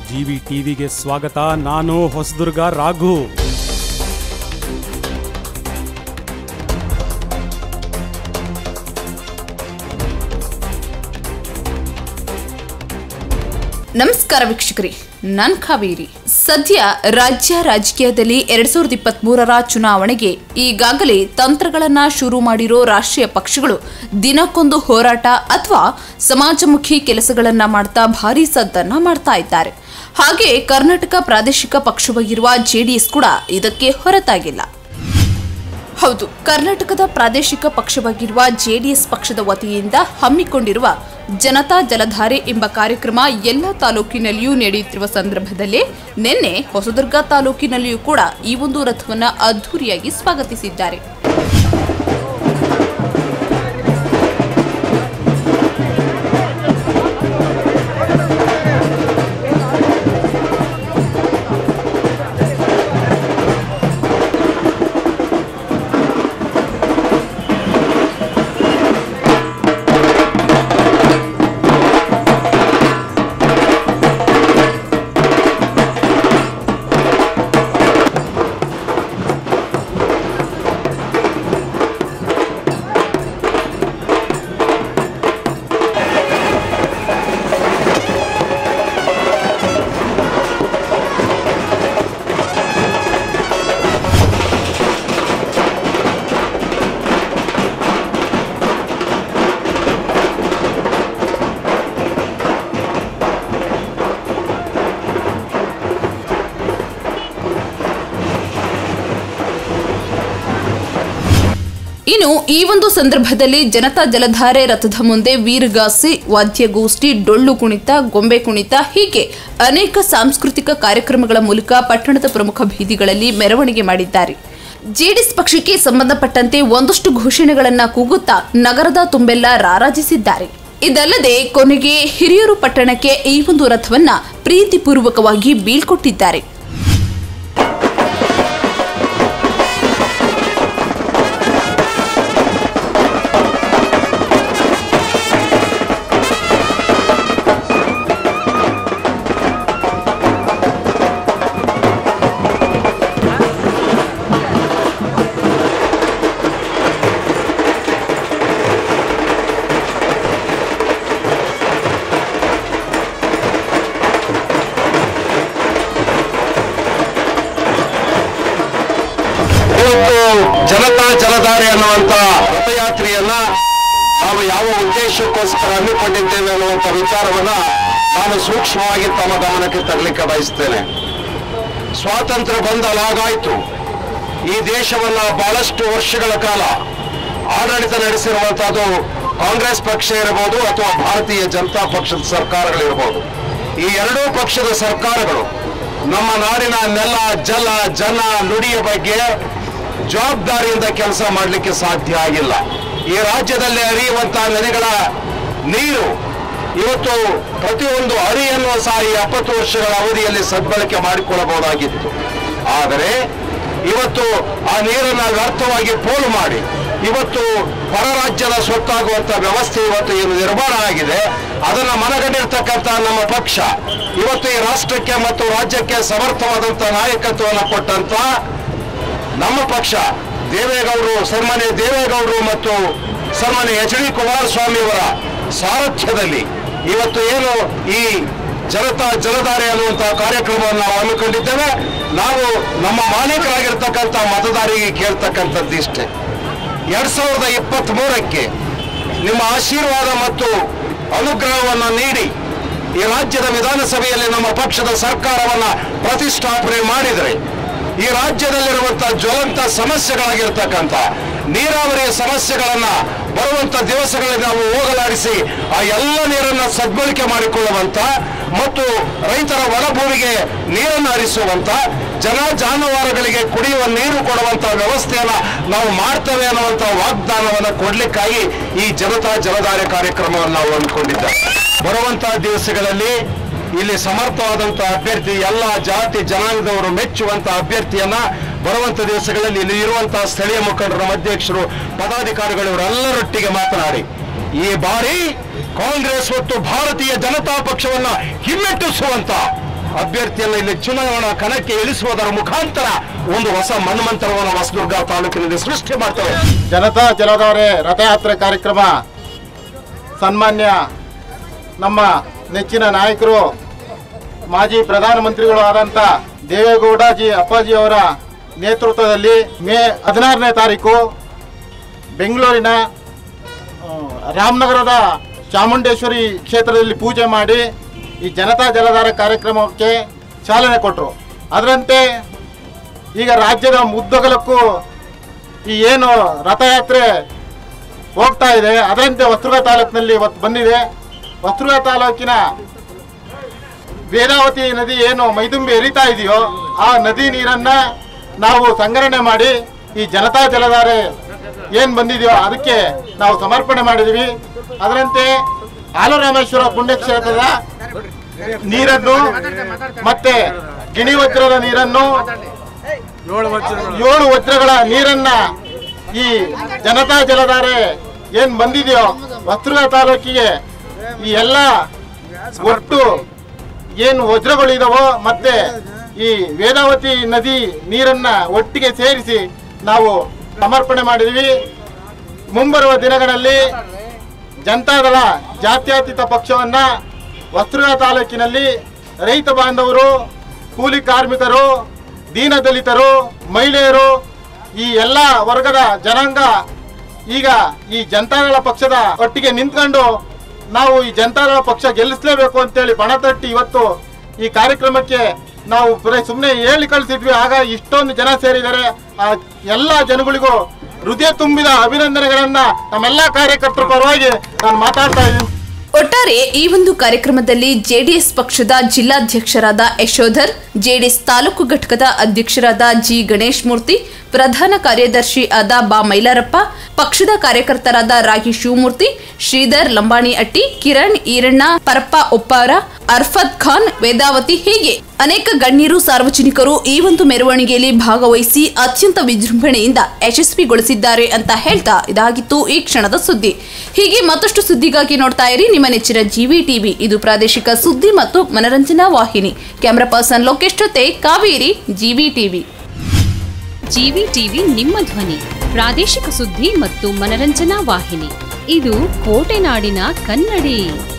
GV ಟಿವಿಗೆ ಸ್ವಾಗತ ನಾನು ಹೊಸದುರ್ಗ ರಾಘು ನಮಸ್ಕಾರ ವೀಕ್ಷಕರೇ ನಾನ್ ಕಾವೇರಿ ಸದ್ಯ ರಾಜ್ಯ ರಾಜಕೀಯದಲ್ಲಿ ಎರಡ್ ಸಾವಿರದ ಇಪ್ಪತ್ತ್ ಮೂರರ ಚುನಾವಣೆಗೆ ಈಗಾಗಲೇ ತಂತ್ರಗಳನ್ನ ಶುರು ಮಾಡಿರೋ ರಾಷ್ಟ್ರೀಯ ಪಕ್ಷಗಳು ದಿನಕ್ಕೊಂದು ಹೋರಾಟ ಅಥವಾ ಸಮಾಜಮುಖಿ ಕೆಲಸಗಳನ್ನ ಮಾಡ್ತಾ ಭಾರಿ ಸದ್ದನ್ನ ಮಾಡ್ತಾ ಇದ್ದಾರೆ ಹಾಗೆ ಕರ್ನಾಟಕ ಪ್ರಾದೇಶಿಕ ಪಕ್ಷವಾಗಿರುವ ಜೆಡಿಎಸ್ ಕೂಡ ಇದಕ್ಕೆ ಹೊರತಾಗಿಲ್ಲ ಹೌದು ಕರ್ನಾಟಕದ ಪ್ರಾದೇಶಿಕ ಪಕ್ಷವಾಗಿರುವ ಜೆಡಿಎಸ್ ಪಕ್ಷದ ವತಿಯಿಂದ ಹಮ್ಮಿಕೊಂಡಿರುವ ಜನತಾ ಜಲಧಾರೆ ಎಂಬ ಕಾರ್ಯಕ್ರಮ ಎಲ್ಲ ತಾಲೂಕಿನಲ್ಲಿಯೂ ನಡೆಯುತ್ತಿರುವ ಸಂದರ್ಭದಲ್ಲೇ ನಿನ್ನೆ ಹೊಸದುರ್ಗ ತಾಲೂಕಿನಲ್ಲಿಯೂ ಕೂಡ ಈ ಒಂದು ರಥವನ್ನ ಅದ್ಧೂರಿಯಾಗಿ ಸ್ವಾಗತಿಸಿದ್ದಾರೆ ಇನ್ನು ಈ ಒಂದು ಸಂದರ್ಭದಲ್ಲಿ ಜನತಾ ಜಲಧಾರೆ ರಥದ ಮುಂದೆ ವೀರಗಾಸೆ ವಾದ್ಯಗೋಷ್ಠಿ ಡೊಳ್ಳು ಕುಣಿತ ಗೊಂಬೆ ಕುಣಿತ ಹೀಗೆ ಅನೇಕ ಸಾಂಸ್ಕೃತಿಕ ಕಾರ್ಯಕ್ರಮಗಳ ಮೂಲಕ ಪಟ್ಟಣದ ಪ್ರಮುಖ ಬೀದಿಗಳಲ್ಲಿ ಮೆರವಣಿಗೆ ಮಾಡಿದ್ದಾರೆ ಜೆಡಿಎಸ್ ಪಕ್ಷಕ್ಕೆ ಸಂಬಂಧಪಟ್ಟಂತೆ ಒಂದಷ್ಟು ಘೋಷಣೆಗಳನ್ನ ಕೂಗುತ್ತಾ ನಗರದ ತುಂಬೆಲ್ಲ ರಾರಾಜಿಸಿದ್ದಾರೆ ಇದಲ್ಲದೆ ಕೊನೆಗೆ ಹಿರಿಯೂರು ಪಟ್ಟಣಕ್ಕೆ ಈ ಒಂದು ರಥವನ್ನ ಪ್ರೀತಿಪೂರ್ವಕವಾಗಿ ಬೀಳ್ಕೊಟ್ಟಿದ್ದಾರೆ ಇವತ್ತು ಜನತಾ ಜಲಧಾರೆ ಅನ್ನುವಂತ ರಥಯಾತ್ರೆಯನ್ನ ನಾವು ಯಾವ ಉದ್ದೇಶಕ್ಕೋಸ್ಕರ ಹಮ್ಮಿಕೊಂಡಿದ್ದೇವೆ ಅನ್ನುವಂತ ವಿಚಾರವನ್ನ ನಾನು ಸೂಕ್ಷ್ಮವಾಗಿ ತಮ್ಮ ಗಮನಕ್ಕೆ ತರಲಿಕ್ಕೆ ಬಯಸ್ತೇನೆ ಸ್ವಾತಂತ್ರ್ಯ ಬಂದಲಾಗಾಯ್ತು ಈ ದೇಶವನ್ನ ಬಹಳಷ್ಟು ವರ್ಷಗಳ ಕಾಲ ಆಡಳಿತ ನಡೆಸಿರುವಂತಹದ್ದು ಕಾಂಗ್ರೆಸ್ ಪಕ್ಷ ಇರಬಹುದು ಅಥವಾ ಭಾರತೀಯ ಜನತಾ ಪಕ್ಷದ ಸರ್ಕಾರಗಳಿರಬಹುದು ಈ ಎರಡೂ ಪಕ್ಷದ ಸರ್ಕಾರಗಳು ನಮ್ಮ ನಾಡಿನ ನೆಲ ಜಲ ಜನ ನುಡಿಯ ಬಗ್ಗೆ ಜವಾಬ್ದಾರಿಯಿಂದ ಕೆಲಸ ಮಾಡಲಿಕ್ಕೆ ಸಾಧ್ಯ ಆಗಿಲ್ಲ ಈ ರಾಜ್ಯದಲ್ಲಿ ಹರಿಯುವಂತಹ ನದಿಗಳ ನೀರು ಇವತ್ತು ಪ್ರತಿಯೊಂದು ಹರಿಯನ್ನು ಸಹ ಈ ಎಪ್ಪತ್ತು ವರ್ಷಗಳ ಅವಧಿಯಲ್ಲಿ ಸದ್ಬಳಕೆ ಮಾಡಿಕೊಳ್ಳಬಹುದಾಗಿತ್ತು ಆದರೆ ಇವತ್ತು ಆ ನೀರನ್ನ ವ್ಯರ್ಥವಾಗಿ ಪೋಲು ಮಾಡಿ ಇವತ್ತು ಹೊರ ರಾಜ್ಯದ ಸ್ವತ್ತಾಗುವಂತ ವ್ಯವಸ್ಥೆ ಇವತ್ತು ಏನು ನಿರ್ಮಾಣ ಆಗಿದೆ ಅದನ್ನ ಮನಗಂಡಿರ್ತಕ್ಕಂಥ ನಮ್ಮ ಪಕ್ಷ ಇವತ್ತು ಈ ರಾಷ್ಟ್ರಕ್ಕೆ ಮತ್ತು ರಾಜ್ಯಕ್ಕೆ ಸಮರ್ಥವಾದಂತ ನಾಯಕತ್ವವನ್ನು ಕೊಟ್ಟಂತ ನಮ್ಮ ಪಕ್ಷ ದೇವೇಗೌಡರು ಸನ್ಮಾನ್ಯ ದೇವೇಗೌಡರು ಮತ್ತು ಸನ್ಮಾನ್ಯ ಎಚ್ ಡಿ ಕುಮಾರಸ್ವಾಮಿ ಅವರ ಸಾರಥ್ಯದಲ್ಲಿ ಇವತ್ತು ಏನು ಈ ಜನತಾ ಜಲಧಾರೆ ಅನ್ನುವಂತಹ ಕಾರ್ಯಕ್ರಮವನ್ನು ನಾವು ಹಮ್ಮಿಕೊಂಡಿದ್ದೇವೆ ನಾವು ನಮ್ಮ ಮಾಲೀಕರಾಗಿರ್ತಕ್ಕಂಥ ಮತದಾರರಿಗೆ ಕೇಳ್ತಕ್ಕಂಥದ್ದು ಇಷ್ಟೇ ಎರಡ್ ಸಾವಿರದ ಇಪ್ಪತ್ತ್ ಮೂರಕ್ಕೆ ನಿಮ್ಮ ಆಶೀರ್ವಾದ ಮತ್ತು ಅನುಗ್ರಹವನ್ನು ನೀಡಿ ಈ ರಾಜ್ಯದ ವಿಧಾನಸಭೆಯಲ್ಲಿ ನಮ್ಮ ಪಕ್ಷದ ಸರ್ಕಾರವನ್ನ ಪ್ರತಿಷ್ಠಾಪನೆ ಮಾಡಿದರೆ ಈ ರಾಜ್ಯದಲ್ಲಿರುವಂತಹ ಜ್ವಲಂತ ಸಮಸ್ಯೆಗಳಾಗಿರ್ತಕ್ಕಂಥ ನೀರಾವರಿಯ ಸಮಸ್ಯೆಗಳನ್ನ ಬರುವಂತ ದಿವಸಗಳಲ್ಲಿ ನಾವು ಹೋಗಲಾಡಿಸಿ ಆ ಎಲ್ಲ ನೀರನ್ನ ಸದ್ಬಳಕೆ ಮಾಡಿಕೊಳ್ಳುವಂತ ಮತ್ತು ರೈತರ ಒಳಭೂಮಿಗೆ ನೀರನ್ನು ಹರಿಸುವಂತ ಜನ ಜಾನುವಾರುಗಳಿಗೆ ಕುಡಿಯುವ ನೀರು ಕೊಡುವಂತ ವ್ಯವಸ್ಥೆಯನ್ನ ನಾವು ಮಾಡ್ತೇವೆ ಅನ್ನುವಂತ ವಾಗ್ದಾನವನ್ನು ಕೊಡ್ಲಿಕ್ಕಾಗಿ ಈ ಜನತಾ ಜಲಧಾರೆ ಕಾರ್ಯಕ್ರಮವನ್ನು ನಾವು ಹಮ್ಮಿಕೊಂಡಿದ್ದೇವೆ ಬರುವಂತಹ ದಿವಸಗಳಲ್ಲಿ ಇಲ್ಲಿ ಸಮರ್ಥವಾದಂತಹ ಅಭ್ಯರ್ಥಿ ಎಲ್ಲ ಜಾತಿ ಜನಾಂಗದವರು ಮೆಚ್ಚುವಂತಹ ಅಭ್ಯರ್ಥಿಯನ್ನ ಬರುವಂತ ದಿವಸಗಳಲ್ಲಿ ಇಲ್ಲಿ ಇರುವಂತಹ ಸ್ಥಳೀಯ ಮುಖಂಡರು ನಮ್ಮ ಅಧ್ಯಕ್ಷರು ಪದಾಧಿಕಾರಿಗಳು ಇವರೆಲ್ಲರೊಟ್ಟಿಗೆ ಮಾತನಾಡಿ ಈ ಬಾರಿ ಕಾಂಗ್ರೆಸ್ ಮತ್ತು ಭಾರತೀಯ ಜನತಾ ಪಕ್ಷವನ್ನ ಹಿಮ್ಮೆಟ್ಟಿಸುವಂತ ಅಭ್ಯರ್ಥಿಯನ್ನ ಇಲ್ಲಿ ಚುನಾವಣಾ ಕಣಕ್ಕೆ ಇಳಿಸುವುದರ ಮುಖಾಂತರ ಒಂದು ಹೊಸ ಮನ್ಮಂತರವನ್ನು ಹೊಸದುರ್ಗ ತಾಲೂಕಿನಲ್ಲಿ ಸೃಷ್ಟಿ ಮಾಡ್ತೇವೆ ಜನತಾ ಜಲಧಾರೆ ರಥಯಾತ್ರೆ ಕಾರ್ಯಕ್ರಮ ಸನ್ಮಾನ್ಯ ನಮ್ಮ ನೆಚ್ಚಿನ ನಾಯಕರು ಮಾಜಿ ಪ್ರಧಾನಮಂತ್ರಿಗಳು ಆದಂಥ ದೇವೇಗೌಡಜಿ ಅಪ್ಪಾಜಿ ಅವರ ನೇತೃತ್ವದಲ್ಲಿ ಮೇ ಹದಿನಾರನೇ ತಾರೀಕು ಬೆಂಗಳೂರಿನ ಆ, ರಾಮನಗರದ ಚಾಮುಂಡೇಶ್ವರಿ ಕ್ಷೇತ್ರದಲ್ಲಿ ಪೂಜೆ ಮಾಡಿ ಈ ಜನತಾ ಜಲಧಾರೆ ಕಾರ್ಯಕ್ರಮಕ್ಕೆ ಚಾಲನೆ ಕೊಟ್ಟರು ಅದರಂತೆ ಈಗ ರಾಜ್ಯದ ಮುದ್ದಗಲಕ್ಕೂ ಈ ಏನು ರಥಯಾತ್ರೆ ಹೋಗ್ತಾ ಇದೆ ಅದರಂತೆ ಹೊಸದುರ್ಗ ತಾಲೂಕಿನಲ್ಲಿ ಇವತ್ತು ಬಂದಿದೆ ಹೊಸದುರ್ಗ ತಾಲೂಕಿನ ವೇದಾವತಿ ನದಿ ಏನು ಮೈದುಂಬಿ ಹರಿತಾ ಇದೆಯೋ ಆ ನದಿ ನೀರನ್ನ ನಾವು ಸಂಗ್ರಹಣೆ ಮಾಡಿ ಈ ಜನತಾ ಜಲಧಾರೆ ಏನ್ ಬಂದಿದೆಯೋ ಅದಕ್ಕೆ ನಾವು ಸಮರ್ಪಣೆ ಮಾಡಿದೀವಿ ಅದರಂತೆ ಆಲರಾಮೇಶ್ವರ ಪುಣ್ಯಕ್ಷೇತ್ರದ ನೀರನ್ನು ಮತ್ತೆ ಗಿಣಿ ವಜ್ರದ ನೀರನ್ನು ಏಳು ವಜ್ರಗಳ ನೀರನ್ನ ಈ ಜನತಾ ಜಲಧಾರೆ ಏನ್ ಬಂದಿದೆಯೋ ಹೊಸದುರ್ಗ ತಾಲೂಕಿಗೆ ಈ ಎಲ್ಲ ಒಟ್ಟು ಏನು ವಜ್ರಗಳಿದಾವೋ ಮತ್ತೆ ಈ ವೇದಾವತಿ ನದಿ ನೀರನ್ನ ಒಟ್ಟಿಗೆ ಸೇರಿಸಿ ನಾವು ಸಮರ್ಪಣೆ ಮಾಡಿದ್ವಿ ಮುಂಬರುವ ದಿನಗಳಲ್ಲಿ ಜನತಾದಳ ಜಾತ್ಯತೀತ ಪಕ್ಷವನ್ನ ಹೊಸದುರ್ಗ ತಾಲೂಕಿನಲ್ಲಿ ರೈತ ಬಾಂಧವರು ಕೂಲಿ ಕಾರ್ಮಿಕರು ದೀನದಲಿತರು ಮಹಿಳೆಯರು ಈ ಎಲ್ಲ ವರ್ಗದ ಜನಾಂಗ ಈಗ ಈ ಜನತಾದಳ ಪಕ್ಷದ ಒಟ್ಟಿಗೆ ನಿಂತ್ಕೊಂಡು ನಾವು ಈ ಜನತಾದಳ ಪಕ್ಷ ಗೆಲ್ಲಿಸಲೇಬೇಕು ಅಂತೇಳಿ ಬಣ ತಟ್ಟಿ ಇವತ್ತು ಈ ಕಾರ್ಯಕ್ರಮಕ್ಕೆ ನಾವು ಸುಮ್ಮನೆ ಹೇಳಿ ಕಳಿಸಿದ್ವಿ ಆಗ ಇಷ್ಟೊಂದು ಜನ ಸೇರಿದ್ದಾರೆ ಆ ಎಲ್ಲ ಜನಗಳಿಗೂ ಹೃದಯ ತುಂಬಿದ ಅಭಿನಂದನೆಗಳನ್ನ ನಮ್ಮೆಲ್ಲ ಕಾರ್ಯಕರ್ತರ ಪರವಾಗಿ ನಾನು ಮಾತಾಡ್ತಾ ಇದ್ದೀನಿ ಒಟ್ಟಾರೆ ಈ ಒಂದು ಕಾರ್ಯಕ್ರಮದಲ್ಲಿ ಜೆಡಿಎಸ್ ಪಕ್ಷದ ಜಿಲ್ಲಾಧ್ಯಕ್ಷರಾದ ಯಶೋಧರ್ ಜೆಡಿಎಸ್ ತಾಲೂಕು ಘಟಕದ ಅಧ್ಯಕ್ಷರಾದ ಜಿ ಗಣೇಶ್ ಮೂರ್ತಿ ಪ್ರಧಾನ ಕಾರ್ಯದರ್ಶಿ ಆದ ಬಾ ಮೈಲಾರಪ್ಪ ಪಕ್ಷದ ಕಾರ್ಯಕರ್ತರಾದ ರಾಗಿ ಶಿವಮೂರ್ತಿ ಶ್ರೀಧರ್ ಲಂಬಾಣಿ ಅಟ್ಟಿ ಕಿರಣ್ ಈರಣ್ಣ ಪರಪ್ಪ ಒಪ್ಪಾರ ಅರ್ಫದ್ ಖಾನ್ ವೇದಾವತಿ ಹೀಗೆ ಅನೇಕ ಗಣ್ಯರು ಸಾರ್ವಜನಿಕರು ಈ ಒಂದು ಮೆರವಣಿಗೆಯಲ್ಲಿ ಭಾಗವಹಿಸಿ ಅತ್ಯಂತ ವಿಜೃಂಭಣೆಯಿಂದ ಯಶಸ್ವಿಗೊಳಿಸಿದ್ದಾರೆ ಅಂತ ಹೇಳ್ತಾ ಇದಾಗಿತ್ತು ಈ ಕ್ಷಣದ ಸುದ್ದಿ ಹೀಗೆ ಮತ್ತಷ್ಟು ಸುದ್ದಿಗಾಗಿ ನೋಡ್ತಾ ಇರಿ ನಿಮ್ಮ ನೆಚ್ಚಿನ ಜಿವಿ ಟಿವಿ ಇದು ಪ್ರಾದೇಶಿಕ ಸುದ್ದಿ ಮತ್ತು ಮನರಂಜನಾ ವಾಹಿನಿ ಕ್ಯಾಮರಾ ಪರ್ಸನ್ ಲೋಕೇಶ್ ಜೊತೆ Kaveri GV TV GV TV ನಿಮ್ಮ ಧ್ವನಿ ಪ್ರಾದೇಶಿಕ ಸುದ್ದಿ ಮತ್ತು ಮನರಂಜನಾ ವಾಹಿನಿ ಇದು ಕೋಟೆನಾಡಿನ ಕನ್ನಡಿ